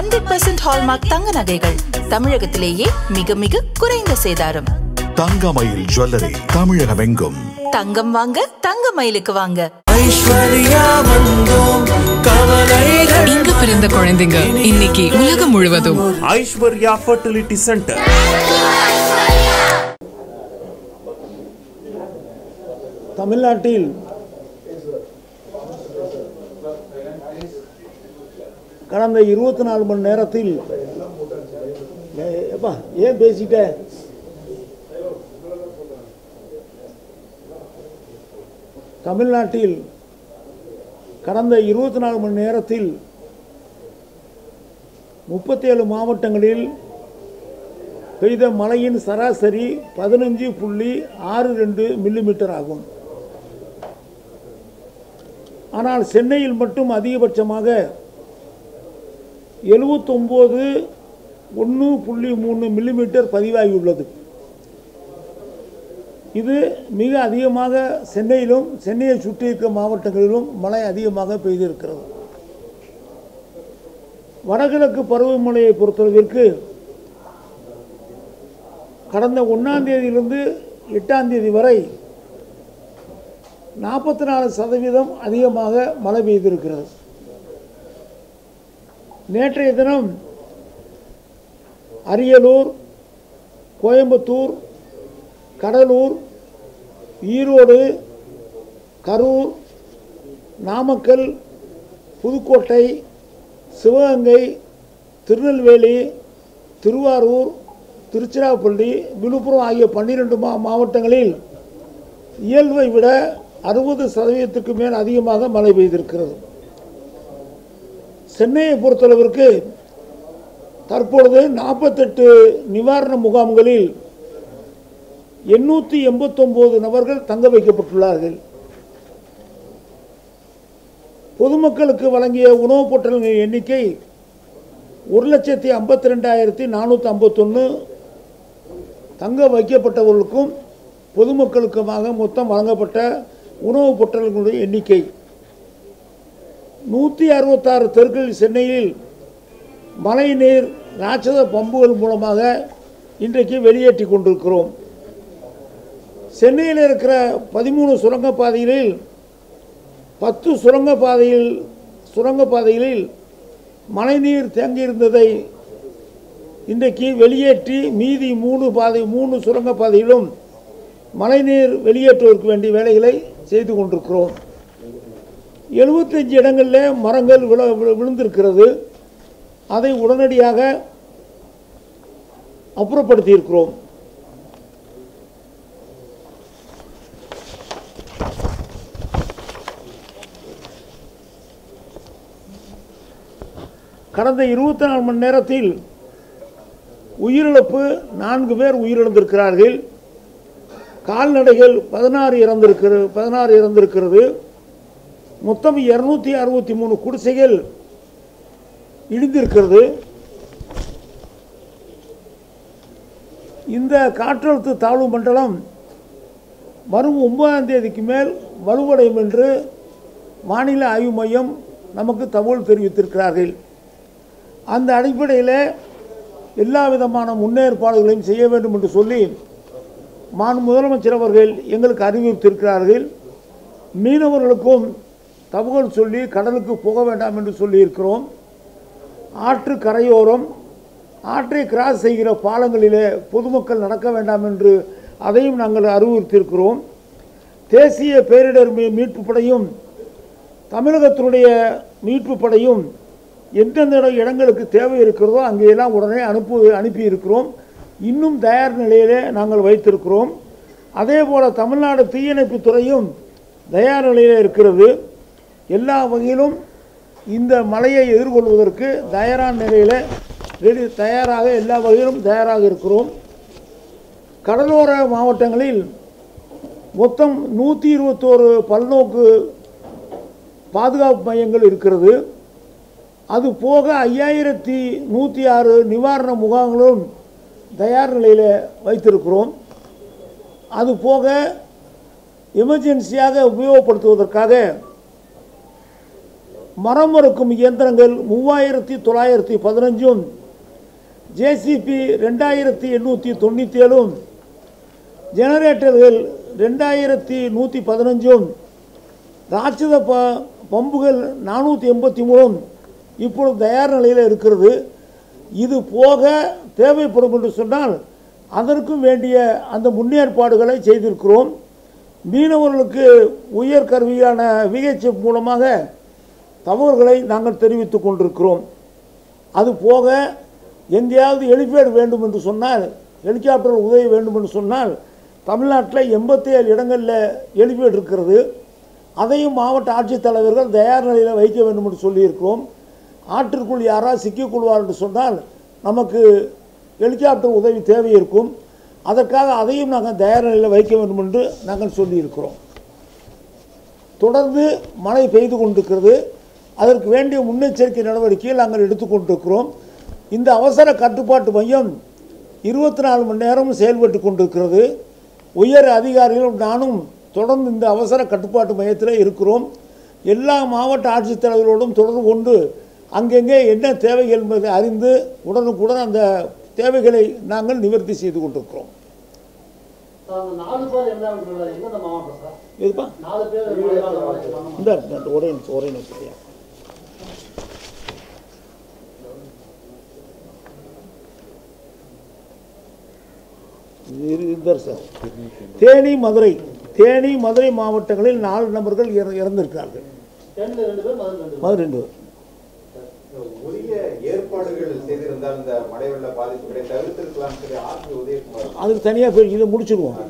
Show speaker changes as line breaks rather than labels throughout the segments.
Hundred percent hallmark தங்க நகைகள் தமிழகத்திலேயே மிக மிக குறைந்த சேதாரம்
தங்கமயில் ஜுவல்லரி தமிழகமெங்கும்
தங்கம் வாங்க தங்க மயிலுக்கு வாங்க
ஐஸ்வர்யா வந்தோம் கவலைகள்
இங்கு பிறந்த குழந்தைங்க இன்னைக்கு உலகம் முழுவதும்
ஐஸ்வர்யா ஃபர்டிலிட்டி சென்டர்
தமிழ்நாட்டில் கடந்த இருபத்தி நாலு மணி நேரத்தில் ஏ- எப்பா ஏன் பேசிட்ட தமிழ்நாட்டில் கடந்த இருபத்தி நாலு மணி நேரத்தில் முப்பத்தேழு மாவட்டங்களில் பெய்த மழையின் சராசரி பதினஞ்சு புள்ளி ஆறு ரெண்டு மில்லிமீட்டர் ஆகும் ஆனால் சென்னையில் மட்டும் அதிகபட்சமாக எழுபத்தொம்போது ஒன்று புள்ளி மூணு மில்லிமீட்டர் பதிவாகியுள்ளது இது மிக அதிகமாக சென்னையிலும் சென்னையை சுற்றி இருக்க மாவட்டங்களிலும் மழை அதிகமாக பெய்திருக்கிறது வடகிழக்கு பருவமழையை பொறுத்தளவிற்கு கடந்த ஒன்றாம் தேதியிலிருந்து எட்டாம் தேதி வரை நாற்பத்தி நாலு சதவீதம் அதிகமாக மழை பெய்திருக்கிறது நேற்றைய தினம் அரியலூர் கோயம்புத்தூர் கடலூர் ஈரோடு கரூர் நாமக்கல் புதுக்கோட்டை சிவகங்கை திருநெல்வேலி திருவாரூர் திருச்சிராப்பள்ளி விழுப்புரம் ஆகிய பன்னிரெண்டு மா மாவட்டங்களில் இயல்பை விட அறுபது சதவீதத்துக்கு மேல் அதிகமாக மழை பெய்திருக்கிறது சென்னையை பொறுத்தளவிற்கு தற்பொழுது நாற்பத்தெட்டு நிவாரண முகாம்களில் எண்ணூற்றி எண்பத்தொம்போது நபர்கள் தங்க வைக்கப்பட்டுள்ளார்கள் பொதுமக்களுக்கு வழங்கிய உணவுப் பொட்டல்களின் எண்ணிக்கை ஒரு லட்சத்தி ஐம்பத்தி ரெண்டாயிரத்தி நானூற்றி ஐம்பத்தொன்று தங்க வைக்கப்பட்டவர்களுக்கும் பொதுமக்களுக்குமாக மொத்தம் வழங்கப்பட்ட உணவுப் பொட்டல்களுடைய எண்ணிக்கை நூற்றி அறுபத்தாறு தெருக்களில் சென்னையில் மழைநீர் ராட்சத பம்புகள் மூலமாக இன்றைக்கு வெளியேற்றி கொண்டிருக்கிறோம் சென்னையில் இருக்கிற பதிமூணு சுரங்கப்பாதைகளில் பத்து சுரங்கப்பாதையில் சுரங்கப்பாதைகளில் மழைநீர் தேங்கியிருந்ததை இன்றைக்கு வெளியேற்றி மீதி மூணு பாதை மூணு சுரங்கப்பாதையிலும் மழைநீர் வெளியேற்றுவதற்கு வேண்டிய வேலைகளை செய்து கொண்டிருக்கிறோம் எழுபத்தஞ்சு இடங்களில் மரங்கள் விழ விழ- விழுந்திருக்கிறது அதை உடனடியாக அப்புறப்படுத்தியிருக்கிறோம் கடந்த இருபத்தி நாலு மணி நேரத்தில் உயிரிழப்பு நான்கு பேர் உயிரிழந்திருக்கிறார்கள் கால்நடைகள் பதினாறு இறந்திருக்கிறது பதினாறு இறந்திருக்கிறது மொத்தம் இரநூத்தி அறுபத்தி மூணு குடிசைகள் இடிந்திருக்கிறது இந்த காற்றழுத்த தாழ்வு மண்டலம் வரும் ஒன்பதாம் தேதிக்கு மேல் வலுவடையும் என்று வானிலை ஆய்வு மையம் நமக்கு தகவல் தெரிவித்திருக்கிறார்கள் அந்த அடிப்படையில் எல்லா விதமான முன்னேற்பாடுகளையும் செய்ய வேண்டும் என்று சொல்லி மான் முதலமைச்சர் அவர்கள் எங்களுக்கு அறிவித்திருக்கிறார்கள் மீனவர்களுக்கும் தகவல் சொல்லி கடலுக்கு போக வேண்டாம் என்று சொல்லியிருக்கிறோம் ஆற்று கரையோரம் ஆற்றை கிராஸ் செய்கிற பாலங்களிலே பொதுமக்கள் நடக்க வேண்டாம் என்று அதையும் நாங்கள் அறிவுறுத்தியிருக்கிறோம் தேசிய பேரிடர் மீ- மீட்புப் படையும் தமிழகத்தினுடைய மீட்புப் படையும் எந்தெந்த இட- இடங்களுக்கு தேவை இருக்கிறதோ அங்கேயெல்லாம் உடனே அனுப்பு அனுப்பியிருக்கிறோம் இன்னும் தயார் நிலையிலே நாங்கள் வைத்திருக்கிறோம் அதே போல் தமிழ்நாடு தீயணைப்புத் துறையும் தயார் நிலையில் இருக்கிறது எல்லா வகையிலும் இந்த மழையை எதிர்கொள்வதற்கு தயாரான நிலையில் ரெடி தயாராக எல்லா வகையிலும் தயாராக இருக்கிறோம் கடலோர மாவட்டங்களில் மொத்தம் நூற்றி இருபத்தோரு பல்நோக்கு பாதுகாப்பு மையங்கள் இருக்கிறது அது போக ஐயாயிரத்தி நூற்றி ஆறு நிவாரண முகாம்களும் தயார் நிலையில் வைத்திருக்கிறோம் அது போக எமர்ஜென்சியாக உபயோகப்படுத்துவதற்காக மரம் அறுக்கும் இயந்திரங்கள் மூவாயிரத்தி தொள்ளாயிரத்தி பதினஞ்சும் ஜேசிபி ரெண்டாயிரத்தி எண்ணூற்றி தொண்ணூற்றி ஏழும் ஜெனரேட்டர்கள் ரெண்டாயிரத்தி நூற்றி பதினஞ்சும் ராட்சத ப பம்புகள் நானூற்றி எண்பத்தி மூணும் இப்பொழுது தயார் நிலையில் இருக்கிறது இது போக தேவைப்படும் என்று சொன்னால் அதற்கும் வேண்டிய அந்த முன்னேற்பாடுகளை செய்திருக்கிறோம் மீனவர்களுக்கு உயர் கருவியான விஹெச்எஃப் மூலமாக தகவல்களை நாங்கள் தெரிவித்துக் கொண்டிருக்கிறோம் அது போக எங்கேயாவது ஹெலிபேட் வேண்டும் என்று சொன்னால் ஹெலிகாப்டர் உதவி வேண்டும் என்று சொன்னால் தமிழ்நாட்டில் எண்பத்தி ஏழு இடங்களில் ஹெலிபேட் இருக்கிறது அதையும் மாவட்ட ஆட்சித்தலைவர்கள் தயார் நிலையில் வைக்க வேண்டும் என்று சொல்லியிருக்கிறோம் ஆற்றிற்குள் யாராவது சிக்கிக்கொள்வார் என்று சொன்னால் நமக்கு ஹெலிகாப்டர் உதவி தேவை இருக்கும் அதற்காக அதையும் நாங்கள் தயார் நிலையில் வைக்க வேண்டும் என்று நாங்கள் சொல்லியிருக்கிறோம் தொடர்ந்து மழை பெய்து கொண்டிருக்கிறது அதற்கு வேண்டிய முன்னெச்சரிக்கை நடவடிக்கைகள் நாங்கள் எடுத்துக்கொண்டிருக்கிறோம் இந்த அவசர கட்டுப்பாட்டு மையம் இருபத்தி நாலு மணி நேரமும் செயல்பட்டு கொண்டிருக்கிறது உயர் அதிகாரிகளும் நானும் தொடர்ந்து இந்த அவசர கட்டுப்பாட்டு மையத்தில் இருக்கிறோம் எல்லா மாவட்ட ஆட்சித்தலைவர்களோடும் தொடர்பு கொண்டு அங்கங்கே என்ன தேவைகள் என்பதை அறிந்து உடனுக்குடன் அந்த தேவைகளை நாங்கள் நிவர்த்தி செய்து கொண்டிருக்கிறோம்
சார், நாலு பேர் என்ன எந்தெந்த மாவட்டம் சார்
இதுப்பா
நாலு பேர்
இந்த இந்த ஒரே நிமிஷம் ஒரே நிமிஷம் ஐயா. இது இரு- இருந்தார் சார் தேனி மதுரை தேனி மதுரை மாவட்டங்களில் நாலு நபர்கள் இற- இறந்திருக்கிறார்கள்
டென்ல ரெண்டு பேர் மதுரை ரெண்டு பேர்
மதுரை ரெண்டு பேர்.
உரிய ஏற்பாடுகள் செய்திருந்தால் இந்த மழை வெள்ள பாதிப்புகளை தவிர்த்திருக்கலாம் சொல்லி ஆர்பி உதயகுமார்
அதுக்கு தனியாக போய் இதை முடிச்சிடுவோம்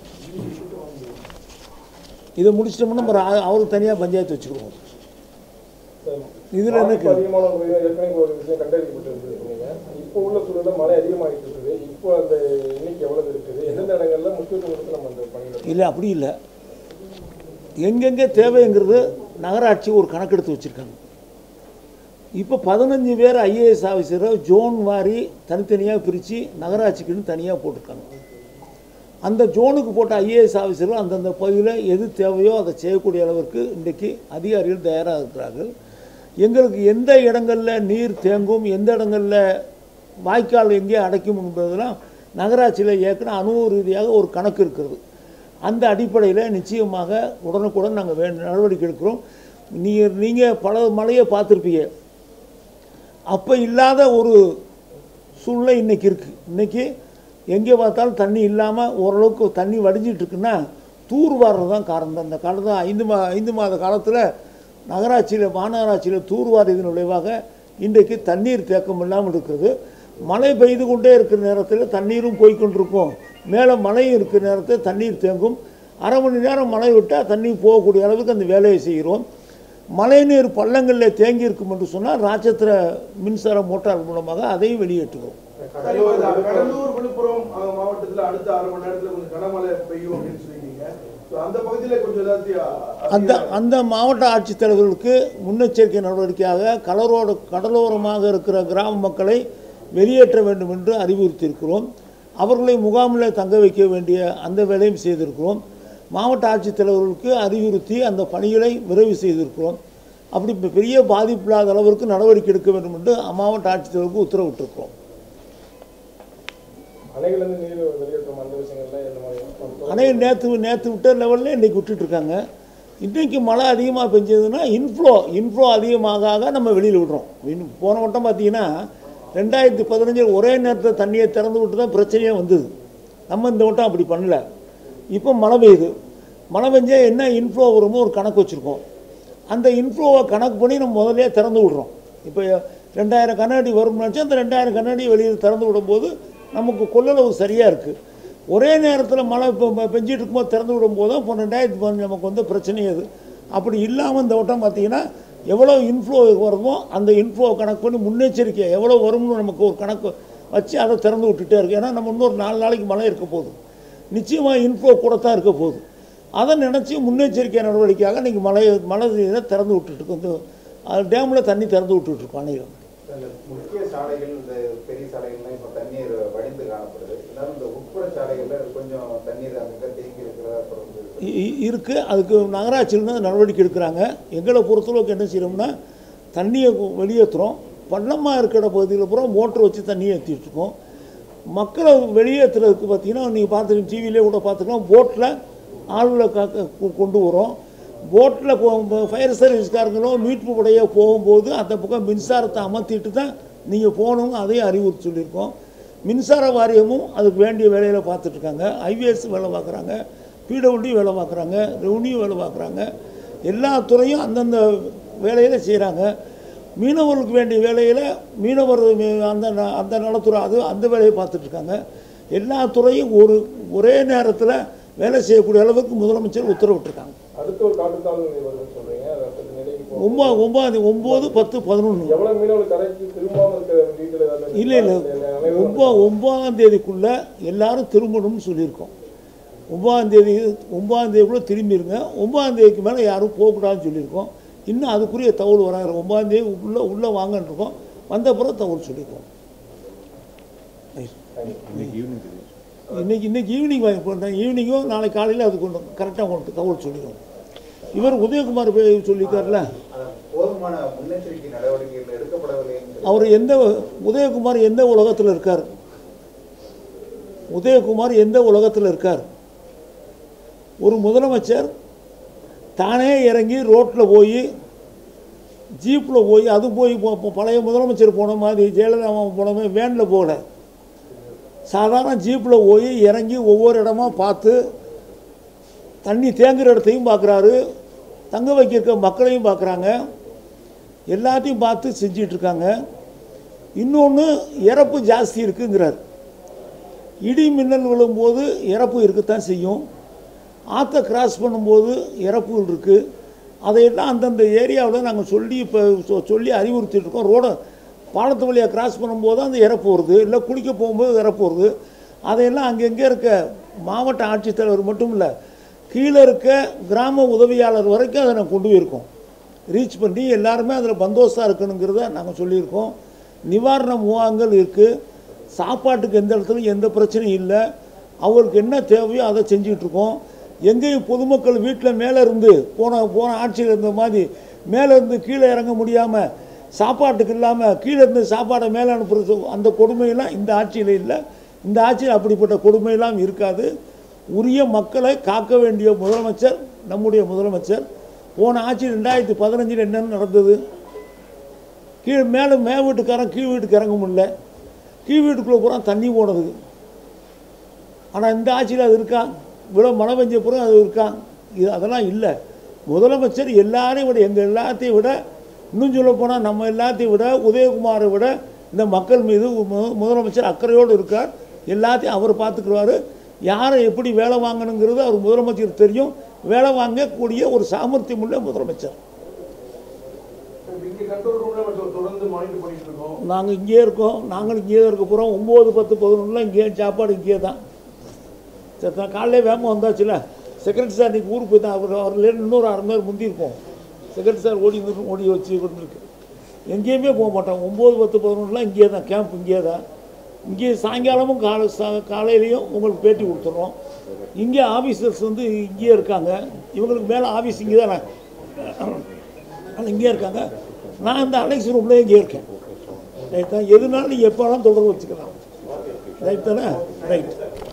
இதை முடிச்சிட்டோம்னா அப்புறம் அ- அவருக்கு தனியாக பஞ்சாயத்து வச்சுக்குவோம் இதில் என்ன
பாதிப்பு அதிகமான ஒரு விஷயம் ஏற்கனவே ஒரு விஷயம் கண்டறியப்பட்டிருக்குது சொன்னீங்க இப்போ உள்ள சூழல்ல மழை அதிகமாகிட்டு இருக்குது இப்போ அந்த எண்ணிக்கை எவ்வளவு இருக்குது எந்தெந்த இடங்கள்ல முக்கியத்துவம் கொடுத்து நம்ம அந்த பணிகள்
இல்லை அப்படி இல்லை எங்கெங்கே தேவைங்கிறது நகராட்சி ஒரு கணக்கெடுத்து வச்சுருக்காங்க இப்போ பதினஞ்சு பேர் ஐஏஎஸ் ஆஃபீஸரை ஜோன் வாரி தனித்தனியாக பிரித்து நகராட்சிக்குன்னு தனியாக போட்டிருக்காங்க அந்த ஜோனுக்கு போட்ட ஐஏஎஸ் ஆஃபீஸர்கள் அந்தந்த பகுதியில் எது தேவையோ அதை செய்யக்கூடிய அளவிற்கு இன்றைக்கு அதிகாரிகள் தயாராக இருக்கிறார்கள் எங்களுக்கு எந்த இடங்களில் நீர் தேங்கும் எந்த இடங்களில் வாய்க்கால் எங்கே அடைக்கும் என்பதெல்லாம் நகராட்சியில் ஏற்கனவே அனுபவ ரீதியாக ஒரு கணக்கு இருக்கிறது அந்த அடிப்படையில் நிச்சயமாக உடனுக்குடன் நாங்கள் வே நடவடிக்கை எடுக்கிறோம் நீங்கள் நீங்கள் பல மழையை பார்த்துருப்பீங்க அப்போ இல்லாத ஒரு சூழ்நிலை இன்னைக்கு இருக்குது இன்னைக்கு எங்கே பார்த்தாலும் தண்ணி இல்லாமல் ஓரளவுக்கு தண்ணி வடிஞ்சிட்டு இருக்குன்னா தூர் வாடுறது தான் காரணம் தான் இந்த காலத்தில் ஐந்து மா ஐந்து மாத காலத்தில் நகராட்சியில் மாநகராட்சியில் தூர் வாரியதன் விளைவாக இன்றைக்கு தண்ணீர் தேக்கம் இல்லாமல் இருக்கிறது மழை பெய்து கொண்டே இருக்கிற நேரத்தில் தண்ணீரும் போய் கொண்டிருக்கும் மேலே மழையும் இருக்கிற நேரத்தில் தண்ணீர் தேங்கும் அரை மணி நேரம் மழை விட்டால் தண்ணி போகக்கூடிய அளவுக்கு அந்த வேலையை செய்கிறோம் மழைநீர் பள்ளங்களில் தேங்கி இருக்கும் என்று சொன்னால் ராட்சத்திர மின்சார மோட்டார் மூலமாக அதையும் வெளியேற்றுகிறோம்
கடலூர் கடலூர் விழுப்புரம் அஹ், மாவட்டத்துல அடுத்த அரை மணி நேரத்துல கொஞ்சம் கனமழை பெய்யும் அப்படின்னு சொல்லியிருக்கீங்க So, அந்த பகுதியில கொஞ்சம் ஏதாச்சும்
அந்த அந்த மாவட்ட ஆட்சித்தலைவர்களுக்கு முன்னெச்சரிக்கை நடவடிக்கையாக கடலோர கடலோரமாக இருக்கிற கிராம மக்களை வெளியேற்ற வேண்டும் என்று அறிவுறுத்தியிருக்கிறோம் அவர்களை முகாமில் தங்க வைக்க வேண்டிய அந்த வேலையும் செய்திருக்கிறோம் மாவட்ட ஆட்சித்தலைவர்களுக்கு அறிவுறுத்தி அந்த பணிகளை விரைவு செய்திருக்கிறோம் அப்படி இப்ப பெரிய பாதிப்பு இல்லாத அளவிற்கு நடவடிக்கை எடுக்க வேண்டும் என்று மாவட்ட ஆட்சித்தலைவருக்கு உத்தரவிட்டிருக்கிறோம்
அணைகள் இருந்து நீர் வெளியேற்றும் அந்த விஷயங்கள்ல எந்த மாதிரி
அணை நேற்று நேற்று விட்ட லெவலில் இன்றைக்கி விட்டுட்ருக்காங்க இன்றைக்கு மழை அதிகமாக பெஞ்சதுன்னா இன்ஃப்ளோ இன்ஃப்ளோ அதிகமாக ஆக நம்ம வெளியில் விடுறோம் இன்- போன வட்டம் பார்த்தீங்கன்னா ரெண்டாயிரத்தி பதினஞ்சில் ஒரே நேரத்தில் தண்ணியை திறந்து விட்டு தான் பிரச்சனையே வந்தது நம்ம இந்த வட்டம் அப்படி பண்ணல இப்போ மழை பெய்யுது மழை பெஞ்சா என்ன இன்ஃப்ளோ வருமோ ஒரு கணக்கு வச்சுருக்கோம் அந்த இன்ஃப்ளோவை கணக்கு பண்ணி நம்ம முதல்லயே திறந்து விடுறோம் இப்போ ரெண்டாயிரம் கண்ணாடி வரும்னு நினச்சா அந்த ரெண்டாயிரம் கண்ணாடி வெளியில் திறந்து விடும்போது நமக்கு கொள்ளளவு சரியாக இருக்குது ஒரே நேரத்தில் மழை இப்போ பெ- பெஞ்சிட்டு இருக்கும்போது திறந்து விடும்போது தான் இப்போ ரெண்டாயிரத்தி பதினஞ்சு நமக்கு வந்து பிரச்சனை அது அப்படி இல்லாமல் இந்த வட்டம் பார்த்தீங்கன்னா எவ்வளோ இன்ஃப்ளோ வருமோ அந்த இன்ஃப்ளோ கணக்கு பண்ணி முன்னெச்சரிக்கை எவ்வளோ வரும்னு நமக்கு ஒரு கணக்கு வச்சு அதை திறந்து விட்டுட்டே இருக்கு ஏன்னா நம்ம இன்னொரு நாலு நாளைக்கு மழை இருக்க போகுது நிச்சயமாக இன்ஃப்ளோ கூட தான் இருக்க போகுது அதை நினச்சி முன்னெச்சரிக்கை நடவடிக்கையாக இன்றைக்கி மழை மழை நீரை திறந்து விட்டுட்டு வந்து டேமில் தண்ணி திறந்து விட்டுட்ருக்கோம் அணைகள்
இந்த முக்கிய சாலைகள் இந்த பெரிய சாலைகள்லாம் இப்போ தண்ணீர் வடிந்து காணப்படுது இருந்தாலும் இந்த உட்புற சாலைகள்ல கொஞ்சம் தண்ணீர் அங்கே தேங்கி இருக்கிறதா தொடர்ந்து
இருக்குது அதுக்கு நகராட்சியிலேருந்து நடவடிக்கை எடுக்கிறாங்க எங்களை பொறுத்தளவுக்கு என்ன செய்யணும்னா தண்ணியை வெளியேற்றுறோம் பள்ளமாக இருக்கிற பகுதியில் பூரா மோட்டர் வச்சு தண்ணியை ஏற்றிட்டு இருக்கோம் மக்களை வெளியேற்றுறதுக்கு பார்த்தீங்கன்னா நீங்கள் பார்த்துருக்கீங்க டிவிலே கூட பார்த்துக்கலாம் போட்டில் ஆளுகளை க க- கொண்டு வரோம் போட்டில் ஃபயர் சர்வீஸ்காரங்களும் மீட்பு படையோ போகும்போது அந்த பக்கம் மின்சாரத்தை அமர்த்திட்டு தான் நீங்கள் போகணுங்க அதையும் அறிவுறுத்தி சொல்லியிருக்கோம் மின்சார வாரியமும் அதுக்கு வேண்டிய வேலையில் பார்த்துட்ருக்காங்க ஐவிஎஸ் வேலை பார்க்குறாங்க பிடபிள்யூ வேலை பார்க்குறாங்க ரெவன்யூ வேலை பார்க்குறாங்க எல்லா துறையும் அந்தந்த வேலையில் செய்கிறாங்க மீனவர்களுக்கு வேண்டிய வேலையில் மீனவர் மீ- அந்த ந- அந்த நலத்துறை அது அந்த வேலையை பார்த்துட்ருக்காங்க எல்லா துறையும் ஒரு ஒரே நேரத்தில் வேலை செய்யக்கூடிய அளவுக்கு முதலமைச்சர் உத்தரவிட்டிருக்காங்க
அடுத்த ஒரு காட்டுத்தாழ்வு நிலை வருதுன்னு சொல்றீங்க அது அடுத்த நிலைக்கு போகும்
ஒம்பா ஒம்பது ஒம்பது பத்து பதினொன்று
எவ்வளவு மீனவர்கள் கரைக்கு திரும்பாம இருக்கிற வீட்டில் ஏதாவது
இல்லை இல்லை ஒம்பா ஒன்பதாம் தேதிக்குள்ளே எல்லாரும் திரும்பணும்னு சொல்லியிருக்கோம் ஒன்பதாம் தேதி ஒன்பதாம் தேதிக்குள்ளே திரும்பிடுங்க ஒன்பதாம் தேதிக்கு மேலே யாரும் போகக்கூடாதுன்னு சொல்லியிருக்கோம் இன்னும் அதுக்குரிய தகவல் வராங்க ஒன்பதாம் தேதி உள்ளே உள்ளே வாங்கன்னு இருக்கோம் வந்த பிறகு தகவல் சொல்லியிருக்கோம் இன்னைக்கு இன்னைக்கு ஈவினிங் வாங்கி போட்டேன் ஈவினிங்கும் நாளை காலையில் அது கொண்டு கரெக்டாக கொண்டு தகவல் சொல்லிடுவோம் இவர் உதயகுமார் போய் சொல்லியிருக்காருல
அதான் போதுமான முன்னெச்சரிக்கை நடவடிக்கைகள் எடுக்கப்படவில்லை என்று
அவர் எந்த உதயகுமார் எந்த உலகத்தில் இருக்கார் உதயகுமார் எந்த உலகத்தில் இருக்கார் ஒரு முதலமைச்சர் தானே இறங்கி ரோட்டில் போய் ஜீப்பில் போய் அது போய் போ- போ- பழைய முதலமைச்சர் போன மாதிரி ஜெயலலிதா அம்மா போன மாதிரி வேனில் போகல சாதாரண ஜீப்பில் போய் இறங்கி ஒவ்வொரு இடமா பார்த்து தண்ணி தேங்குற இடத்தையும் பார்க்குறாரு தங்க வைக்கிற மக்களையும் பார்க்குறாங்க எல்லாத்தையும் பார்த்து செஞ்சிட்டு இருக்காங்க இன்னொன்று இறப்பு ஜாஸ்தி இருக்குங்கிறார் இடி மின்னல் விழும்போது இறப்பு இருக்கத்தான் செய்யும் ஆற்றை கிராஸ் பண்ணும்போது இறப்புகள் இருக்குது அதையெல்லாம் அந்தந்த ஏரியாவில் நாங்கள் சொல்லி இப்போ சொ- சொல்லி அறிவுறுத்திட்டு இருக்கோம் ரோடை பாலத்து வழியாக கிராஸ் பண்ணும்போது அந்த இறப்பு வருது இல்லை குளிக்க போகும்போது இறப்பு வருது அதையெல்லாம் அங்கங்கே இருக்க மாவட்ட ஆட்சித்தலைவர் மட்டும் இல்லை கீழே இருக்க கிராம உதவியாளர் வரைக்கும் அதை நாங்கள் கொண்டு போயிருக்கோம் ரீச் பண்ணி எல்லாருமே அதில் பந்தோஸ்தாக இருக்கணுங்கிறத நாங்கள் சொல்லியிருக்கோம் நிவாரண முகாங்கள் இருக்குது சாப்பாட்டுக்கு எந்த இடத்துலையும் எந்த பிரச்சனையும் இல்லை அவருக்கு என்ன தேவையோ அதை செஞ்சுக்கிட்டு இருக்கோம் எங்கேயும் பொதுமக்கள் வீட்டில் மேலே இருந்து போன போன ஆட்சியில் இருந்த மாதிரி மேலே இருந்து கீழே இறங்க முடியாமல் சாப்பாட்டுக்கு இல்லாமல் கீழே இருந்து சாப்பாடை மேலே அனுப்புறது அந்த கொடுமையெல்லாம் இந்த ஆட்சியில் இல்லை இந்த ஆட்சியில் அப்படிப்பட்ட கொடுமையெல்லாம் இருக்காது உரிய மக்களை காக்க வேண்டிய முதலமைச்சர் நம்முடைய முதலமைச்சர் போன ஆட்சி ரெண்டாயிரத்தி பதினஞ்சில் என்னென்ன நடந்தது கீழ் மேலே மே வீட்டுக்காரன் கீழ் வீட்டுக்கு இறங்க முடியல கீழ் வீட்டுக்குள்ளே பூரா தண்ணி போனது ஆனால் இந்த ஆட்சியில் அது இருக்கா இவ்வளோ மழை பெஞ்ச பிறகு அது இருக்கா இது அதெல்லாம் இல்லை முதலமைச்சர் எல்லாரையும் விட எங்கள் எல்லாத்தையும் விட இன்னும் சொல்ல போனால் நம்ம எல்லாத்தையும் விட உதயகுமாரை விட இந்த மக்கள் மீது மு- முதலமைச்சர் அக்கறையோடு இருக்கார் எல்லாத்தையும் அவர் பார்த்துக்குருவார் யாரை எப்படி வேலை வாங்கணுங்கிறது அவர் முதலமைச்சருக்கு தெரியும் வேலை வாங்கக்கூடிய ஒரு சாமர்த்தியம் உள்ள முதலமைச்சர்
இங்க கண்ட்ரோல் ரூம்ல நம்ம தொடர்ந்து மானிட்டர் பண்ணிட்டு இருக்கோம்
நாங்கள் இங்கேயே இருக்கோம் நாங்களும் இங்கேயே தான் இருக்க போகிறோம் ஒம்பது பத்து பதினொன்றில் இங்கேயே சாப்பாடு இங்கேயே தான் சரி தான் காலையிலே வேகமாக வந்தாச்சுல செக்ரட்டரி சார் இன்றைக்கி ஊருக்கு போய் தான் அவர் அவர்ல இன்னொரு அரை மணி நேரம் முந்தி இருப்போம் செக்ரட்டரி சார் ஓடி இருந்து ஓடி வச்சு கொண்டிருக்கு எங்கேயுமே போக மாட்டோம் ஒம்பது பத்து பதினொன்றுலாம் இங்கேயே தான் கேம்ப் இங்கேயே தான் இங்கே சாயங்காலமும் காலை சா காலையிலையும் உங்களுக்கு பேட்டி கொடுத்துட்றோம் இங்கே ஆஃபீஸர்ஸ் வந்து இங்கேயே இருக்காங்க இவங்களுக்கு மேலே ஆஃபீஸ் இங்கே தானே ஆனால் இங்கே இருக்காங்க நான் இந்த அலெக்ஸ் ரூம்லேயே இங்கே இருக்கேன் ரைட் தான் எதுனாலும் நீங்கள் எப்போலாம் தொடர்பு வச்சுக்கலாம் ரைட் தானே ரைட்